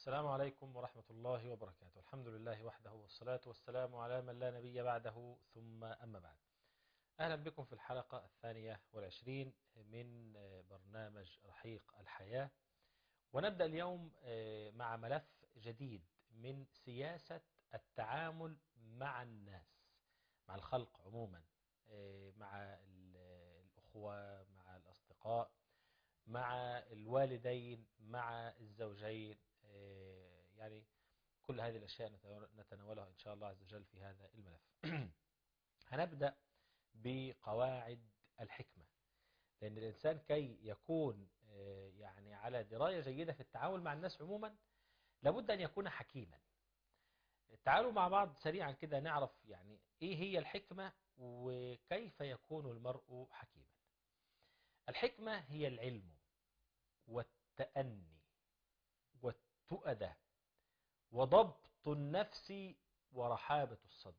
السلام عليكم ورحمة الله وبركاته الحمد لله وحده والصلاة والسلام على من لا نبي بعده ثم أما بعد أهلا بكم في الحلقة الثانية والعشرين من برنامج رحيق الحياة ونبدأ اليوم مع ملف جديد من سياسة التعامل مع الناس مع الخلق عموما مع الأخوة مع الأصدقاء مع الوالدين مع الزوجين يعني كل هذه الأشياء نتناولها إن شاء الله عز وجل في هذا الملف هنبدأ بقواعد الحكمة لأن الإنسان كي يكون يعني على دراية جيدة في التعامل مع الناس عموما لابد أن يكون حكيما تعالوا مع بعض سريعا كده نعرف يعني إيه هي الحكمة وكيف يكون المرء حكيما الحكمة هي العلم والتأني والتؤدة وضبط النفس ورحابة الصدر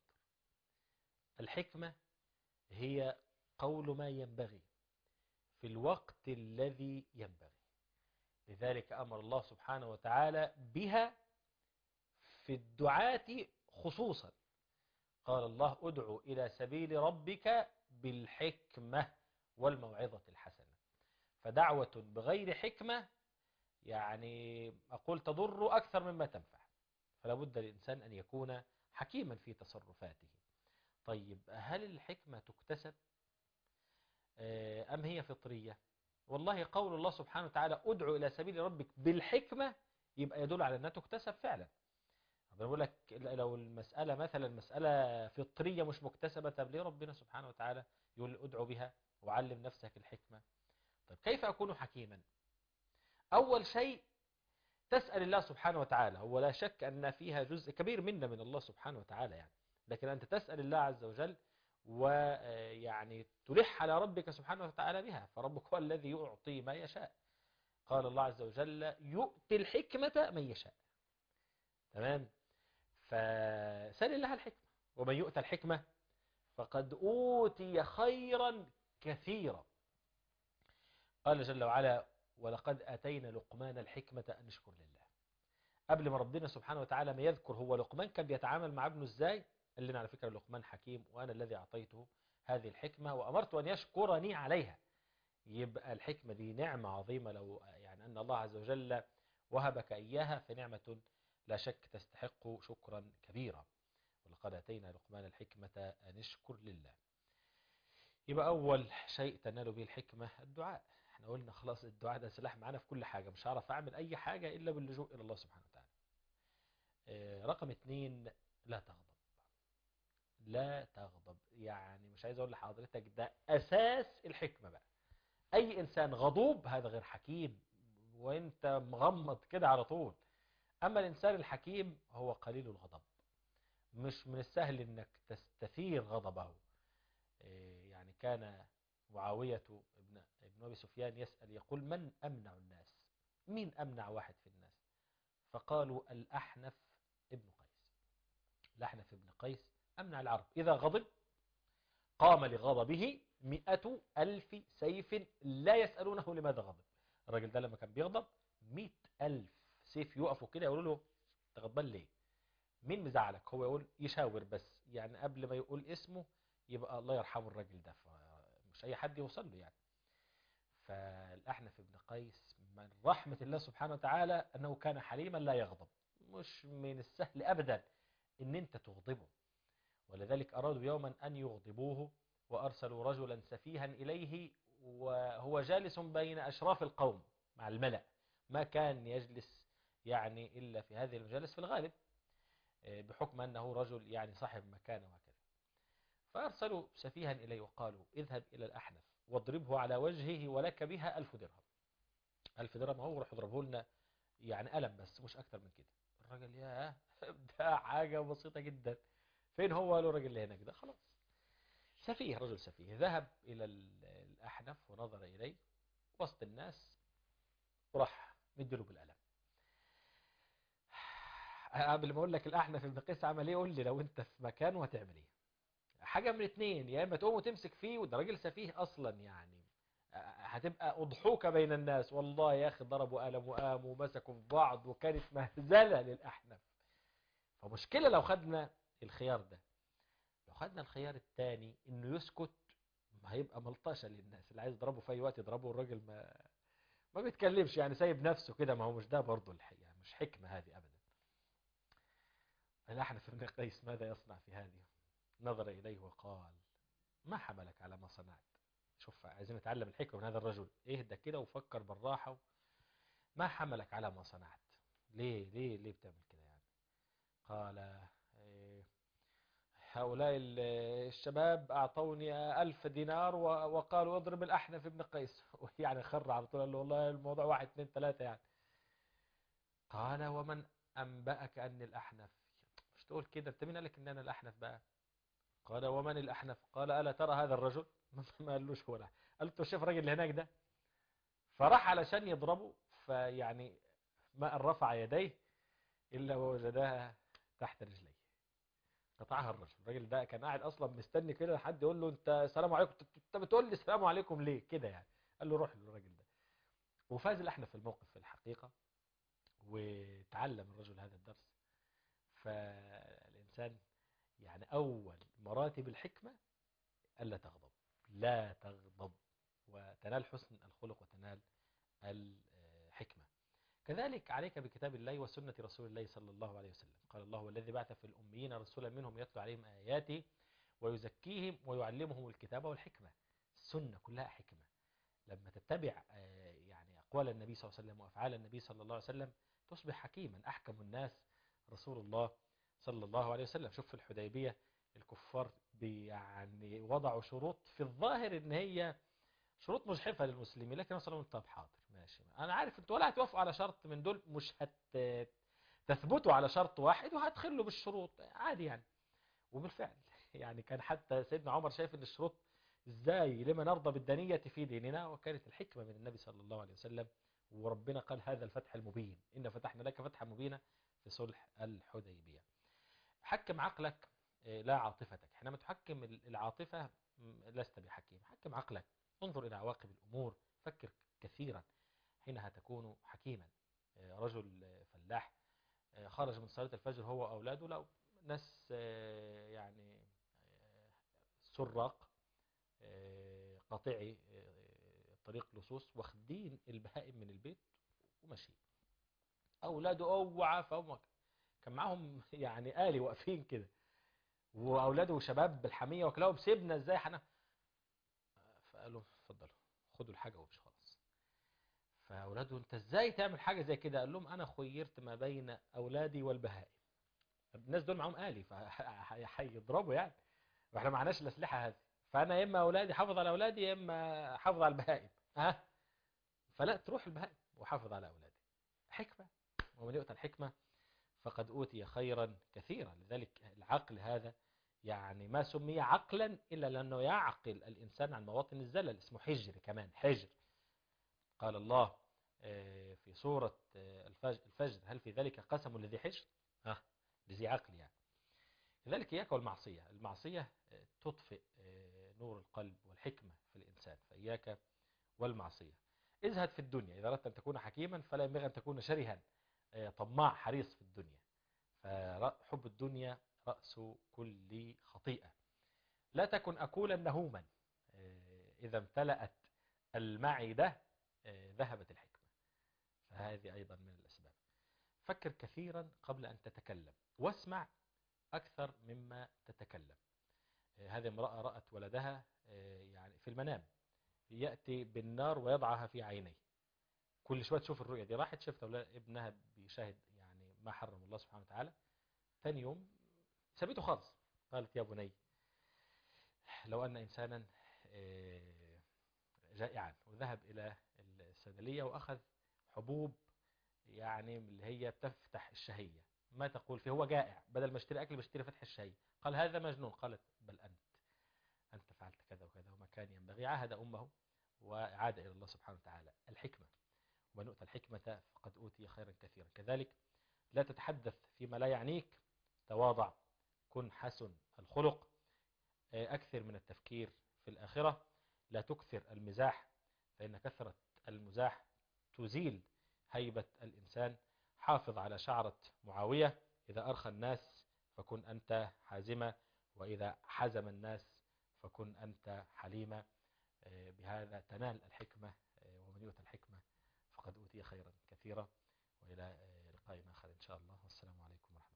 الحكمة هي قول ما ينبغي في الوقت الذي ينبغي لذلك أمر الله سبحانه وتعالى بها في الدعاة خصوصا قال الله ادعو إلى سبيل ربك بالحكمة والموعظة الحسنة فدعوة بغير حكمة يعني أقول تضر أكثر مما تنفع فلا بد للإنسان أن يكون حكيما في تصرفاته طيب هل الحكمة تكتسب أم هي فطرية والله قول الله سبحانه وتعالى ادعو إلى سبيل ربك بالحكمة يبقى يدل على أنها تكتسب فعلا بقول لك لو المسألة مثلا مسألة فطرية مش مكتسبة طب ليه ربنا سبحانه وتعالى يقول ادعو بها وعلم نفسك الحكمة طيب كيف أكون حكيما أول شيء تسأل الله سبحانه وتعالى هو لا شك أن فيها جزء كبير منا من الله سبحانه وتعالى يعني لكن أنت تسأل الله عز وجل ويعني تلح على ربك سبحانه وتعالى بها فربك هو الذي يعطي ما يشاء قال الله عز وجل يؤتي الحكمة من يشاء تمام فسأل الله الحكمة ومن يؤتى الحكمة فقد أوتي خيرا كثيرا قال جل وعلا ولقد أتينا لقمان الحكمة أن نشكر لله قبل ما ربنا سبحانه وتعالى ما يذكر هو لقمان كان بيتعامل مع ابنه ازاي قال لنا على فكرة لقمان حكيم وأنا الذي أعطيته هذه الحكمة وأمرت أن يشكرني عليها يبقى الحكمة دي نعمة عظيمة لو يعني أن الله عز وجل وهبك إياها فنعمة لا شك تستحق شكرا كبيرا ولقد أتينا لقمان الحكمة أن نشكر لله يبقى أول شيء تنال به الحكمة الدعاء احنا قلنا خلاص الدعاء ده سلاح معانا في كل حاجة مش هعرف أعمل أي حاجة إلا باللجوء إلى الله سبحانه وتعالى اه رقم اتنين لا تغضب لا تغضب يعني مش عايز أقول لحضرتك ده أساس الحكمة بقى أي إنسان غضوب هذا غير حكيم وانت مغمض كده على طول أما الإنسان الحكيم هو قليل الغضب مش من السهل أنك تستثير غضبه يعني كان معاوية ابن, ابن أبي سفيان يسأل يقول من أمنع الناس مين أمنع واحد في الناس فقالوا الأحنف ابن قيس الأحنف ابن قيس أمنع العرب إذا غضب قام لغضبه مئة ألف سيف لا يسألونه لماذا غضب الراجل ده لما كان بيغضب مئة ألف سيف يقفوا كده يقولوا له انت غضبان ليه مين مزعلك هو يقول يشاور بس يعني قبل ما يقول اسمه يبقى الله يرحمه الراجل ده مش اي حد يوصل له يعني فالاحنف ابن قيس من رحمة الله سبحانه وتعالى انه كان حليما لا يغضب مش من السهل ابدا ان انت تغضبه ولذلك ارادوا يوما ان يغضبوه وارسلوا رجلا سفيها اليه وهو جالس بين اشراف القوم مع الملأ ما كان يجلس يعني إلا في هذه المجالس في الغالب بحكم أنه رجل يعني صاحب مكانه وهكذا فأرسلوا سفيها إليه وقالوا اذهب إلى الأحنف واضربه على وجهه ولك بها ألف درهم ألف درهم هو روح اضربه لنا يعني ألم بس مش أكتر من كده الراجل يا ده حاجة بسيطة جدا فين هو له الراجل اللي هناك ده خلاص سفيه رجل سفيه ذهب إلى الأحنف ونظر إليه وسط الناس وراح مدله بالقلم قبل ما اقول لك الاحنف ابن قيس عمل ايه قول لي لو انت في مكانه هتعمل ايه حاجه من اتنين يا اما تقوم وتمسك فيه وده راجل سفيه اصلا يعني هتبقى أضحوكة بين الناس والله يا أخي ضربوا قلم وقاموا ومسكوا في بعض وكانت مهزلة للأحنف فمشكلة لو خدنا الخيار ده لو خدنا الخيار الثاني إنه يسكت هيبقى ملطشة للناس اللي عايز يضربه في أي وقت يضربه الراجل ما ما بيتكلمش يعني سايب نفسه كده ما هو مش ده برضه الحقيقة مش حكمة هذه أبدا الأحنف بن قيس ماذا يصنع في هذه نظر إليه وقال ما حملك على ما صنعت شوف عايزين نتعلم الحكمة من هذا الرجل اهدى كده وفكر بالراحة ما حملك على ما صنعت ليه ليه ليه بتعمل كده يعني قال إيه هؤلاء الشباب أعطوني ألف دينار وقالوا اضرب الأحنف ابن قيس يعني خر على طول قال له والله الموضوع واحد اثنين ثلاثة يعني قال ومن أنبأك أني الأحنف مش تقول كده انت مين قالك ان انا الأحنف بقى قال ومن الأحنف قال ألا ترى هذا الرجل ما قالوش هو الأحنف قال له شوف الراجل اللي هناك ده فراح علشان يضربه فيعني ما رفع يديه إلا ووجدها تحت رجليه قطعها الرجل الراجل ده كان قاعد اصلا مستني كده حد يقول له انت السلام عليكم انت بتقول لي السلام عليكم ليه كده يعني قال له روح للراجل ده وفاز الاحنف في الموقف في الحقيقة وتعلم الرجل هذا الدرس فالإنسان يعني أول مراتب الحكمة ألا تغضب لا تغضب وتنال حسن الخلق وتنال الحكمة كذلك عليك بكتاب الله وسنة رسول الله صلى الله عليه وسلم قال الله والذي بعث في الأميين رسولا منهم يتلو عليهم آياته ويزكيهم ويعلمهم الكتاب والحكمة السنة كلها حكمة لما تتبع يعني أقوال النبي صلى الله عليه وسلم وأفعال النبي صلى الله عليه وسلم تصبح حكيما أحكم الناس رسول الله صلى الله عليه وسلم شوف في الحديبية الكفار يعني وضعوا شروط في الظاهر ان هي شروط مجحفة للمسلمين لكن صلى الله عليه وسلم طب حاضر ماشي انا عارف انتوا ولا هتوافقوا على شرط من دول مش هت تثبتوا على شرط واحد وهتخلوا بالشروط عادي يعني وبالفعل يعني كان حتى سيدنا عمر شايف ان الشروط ازاي لما نرضى بالدنية في ديننا وكانت الحكمة من النبي صلى الله عليه وسلم وربنا قال هذا الفتح المبين إن فتحنا لك فتحا مبينا في صلح الحديبية حكم عقلك لا عاطفتك حينما تحكم العاطفة لست بحكيم حكم عقلك انظر إلى عواقب الأمور فكر كثيرا حينها تكون حكيما رجل فلاح خرج من صلاة الفجر هو وأولاده لو ناس يعني سراق قاطعي طريق لصوص واخدين البهائم من البيت وماشيين أولاده أوعى فهم كان معاهم يعني آلي واقفين كده وأولاده وشباب بالحمية وكلاهم سيبنا ازاي حنا فقالوا اتفضلوا خدوا الحاجة ومش خلاص فأولاده انت ازاي تعمل حاجة زي كده قال لهم أنا خيرت ما بين أولادي والبهائم الناس دول معاهم آلي فهيضربوا يعني واحنا معناش الأسلحة هذه فأنا يا إما أولادي حافظ على أولادي يا إما حافظ على البهائم ها فلا تروح البهائم وحافظ على أولادي حكمة ومن يؤتى الحكمة فقد أوتي خيرا كثيرا لذلك العقل هذا يعني ما سمي عقلا إلا لأنه يعقل الإنسان عن مواطن الزلل اسمه حجر كمان حجر قال الله في سورة الفجر هل في ذلك قسم لذي حجر ها لذي عقل يعني لذلك إياك والمعصية المعصية تطفئ نور القلب والحكمة في الإنسان فإياك والمعصية ازهد في الدنيا إذا أردت أن تكون حكيما فلا ينبغي أن تكون شرها طماع حريص في الدنيا فحب الدنيا رأس كل خطيئة لا تكن أكولا نهوما إذا امتلأت المعدة ذهبت الحكمة فهذه أيضا من الأسباب فكر كثيرا قبل أن تتكلم واسمع أكثر مما تتكلم هذه امرأة رأت ولدها يعني في المنام يأتي بالنار ويضعها في عينيه كل شوية تشوف الرؤية دي راحت شفت ابنها بيشاهد يعني ما حرم الله سبحانه وتعالى ثاني يوم سابته خالص قالت يا بني لو أن إنسانا جائعا وذهب إلى الصيدلية وأخذ حبوب يعني اللي هي تفتح الشهية ما تقول فيه هو جائع بدل ما اشتري أكل بشتري فتح الشهية قال هذا مجنون قالت بل أنت أنت فعلت كذا وكذا وما كان ينبغي عهد أمه وعاد إلى الله سبحانه وتعالى الحكمة ومن أؤتى الحكمة فقد أوتي خيرا كثيرا كذلك لا تتحدث فيما لا يعنيك تواضع كن حسن الخلق أكثر من التفكير في الآخرة لا تكثر المزاح فإن كثرة المزاح تزيل هيبة الإنسان حافظ على شعرة معاوية إذا أرخى الناس فكن أنت حازمة وإذا حزم الناس فكن أنت حليمة بهذا تنال الحكمة ومن يؤتى الحكمة فقد أوتي خيرا كثيرا وإلى لقاء آخر إن شاء الله والسلام عليكم ورحمة الله